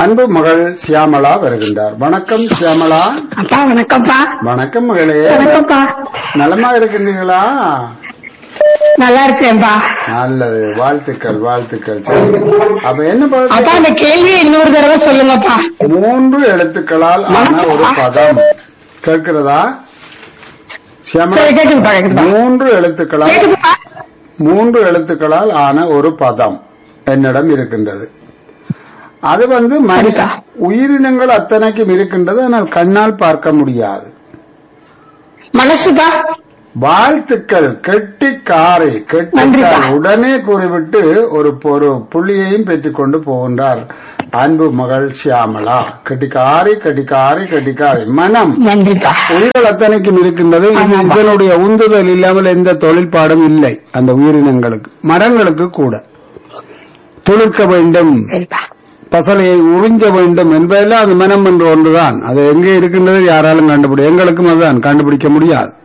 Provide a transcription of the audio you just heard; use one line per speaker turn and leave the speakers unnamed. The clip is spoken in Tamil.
அன்பு மகள் சியாமளா வருகின்றார் வணக்கம் சியாமளா
அப்பா வணக்கம்ப்பா
வணக்கம் மகளே
வணக்கம்ப்பா
நலமா இருக்கின்றீங்களா
நல்லா இருக்கேன்பா
நல்லது வாழ்த்துக்கள் வாழ்த்துக்கள் சரி. அப்ப என்ன பதத்தை
அப்பா அந்த கேள்வியை இன்னொரு தடவை சொல்லுங்கப்பா
மூன்று எழுத்துக்களால் ஆன ஒரு பதம் கேட்கிறதா சியாமளா
சரி கேக்குதுப்பா கேக்குதுப்பா
மூன்று எழுத்துக்களால்
கேக்குதுப்பா
மூன்று எழுத்துக்களால் ஆன ஒரு பதம் என்னிடம் இருக்கின்றது அது வந்து மனித
சரிப்பா.
உயிரினங்கள் அத்தனைக்கும் இருக்கின்றது ஆனால் கண்ணால் பார்க்க முடியாது
மனசுப்பா
வாழ்த்துக்கள் கெட்டிக்காரை கெட்டிக்கார்
நன்றிப்பா.
உடனே கூறிவிட்டு ஒரு ஒரு புள்ளியையும் பெற்றுக்கொண்டு போகின்றார் அன்பு மகள் சியாமளா கெட்டிக்காரி கெட்டிக்காரி கெட்டிக்காரி மனம்
நன்றிப்பா
உயிர்கள் அத்தனைக்கும் இருக்கின்றது இது இதனுடைய உந்துதல் இல்லாமல் எந்த தொழில்பாடும் இல்லை அந்த உயிரினங்களுக்கு மரங்களுக்கு கூட துளிர்க்க வேண்டும்
சரிப்பா
பசலையை உறிஞ்ச வேண்டும் என்பதெல்லாம் அது மனம் என்று ஒன்றுதான் அது எங்கே இருக்கின்றது யாராலும் கண்டுபிடி எங்களுக்கும் அதுதான் கண்டுபிடிக்க முடியாது